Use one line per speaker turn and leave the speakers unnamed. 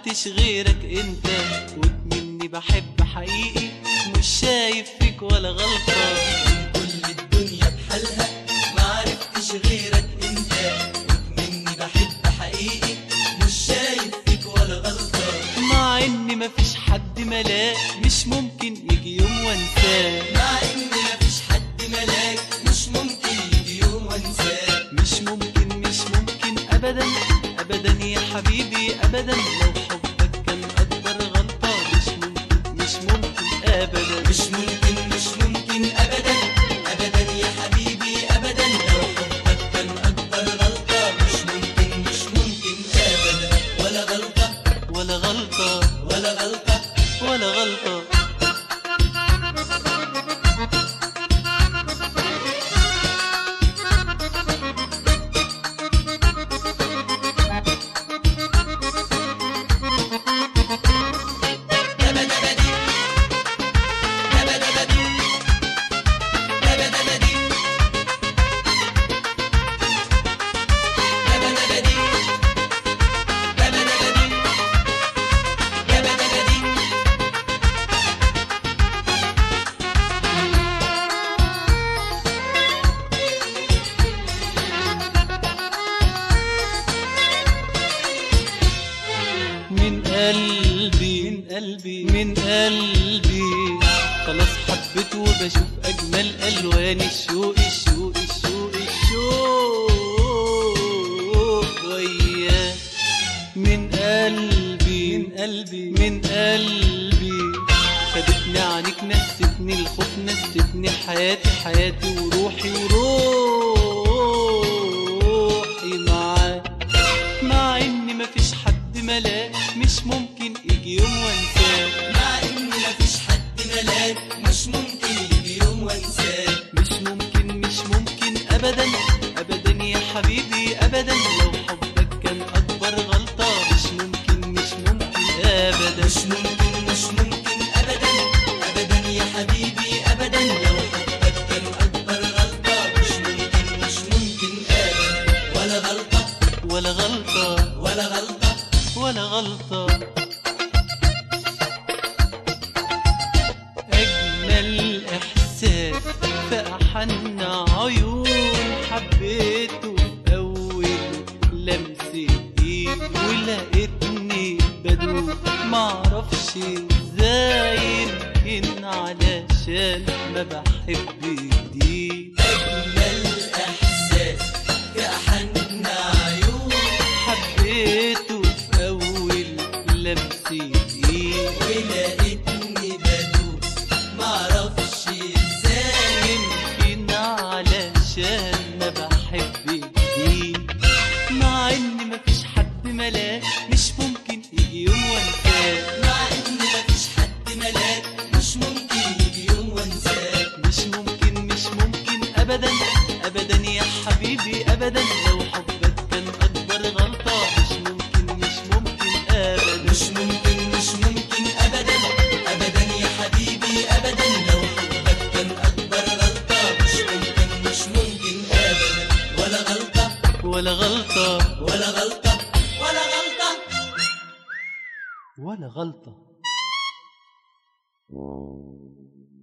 عرفتش غيرك انت وتمني بحب حقيقي مش شايف فيك ولا غلطة
كل الدنيا بحالها ما عرفتش غيرك انت وكمني بحب حقيقي مش شايف فيك ولا غلطة
مع ان مفيش حد ملاك مش ممكن يجي يوم وانساه
مع ان مفيش حد ملاك مش ممكن يجي يوم وانساك
مش ممكن مش ممكن ابدا ابدا يا حبيبي ابدا لو حبك كان اكبر غلطة مش ممكن مش ممكن ابدا
مش ممكن مش ممكن ابدا ابدا يا حبيبي ابدا لو حبك كان اكبر غلطة مش ممكن مش ممكن ابدا ولا غلطة
ولا غلطة
ولا غلطة
ولا غلطة من قلبي من قلبي من قلبي خلاص حبيت وبشوف اجمل الوان الشوق الشوق الشوق الشوق وياه من قلبي من قلبي من قلبي خدتني عنك نستني الخوف نستني حياتي حياتي وروحي وروحي معاك مع ان مفيش حد ملاك مش ممكن يجي يوم وانساك
مع ان مفيش حد ملاك مش ممكن يجي يوم وانساك
مش ممكن مش ممكن ابدا ابدا يا حبيبي ابدا لو حبك كان اكبر غلطة مش ممكن مش ممكن ابدا
مش ممكن مش ممكن ابدا ابدا يا حبيبي ابدا لو حبك كان اكبر غلطة مش ممكن مش ممكن ابدا ولا غلطة
ولا غلطة
ولا غلطة
ولا غلطة أجمل إحساس في أحن عيون حبيته في أول لمسة إيد ولقيتني بدوب معرفش إزاي يمكن علشان ما بحب جديد
اجمل احساس كأحن عيون
حبيته في أول لمسة إيد
ولقيتني بدوب معرفش ازاي
يمكن علشان ما بحب جديد مع ان مفيش حد ملاك مش ممكن يجي يوم وانساك
مع ان مفيش حد ملاك مش ممكن يجي يوم وانساك
مش ممكن مش ممكن ابدا ابدا يا حبيبي ابدا لو حبك كان اكبر غلطة مش ممكن مش ممكن ابدا
مش ممكن مش ممكن ابدا ابدا يا حبيبي ابدا لو حبك كان اكبر غلطة مش ممكن مش ممكن ابدا ولا غلطة
ولا غلطة
ولا غلطة ولا غلطة
ولا غلطة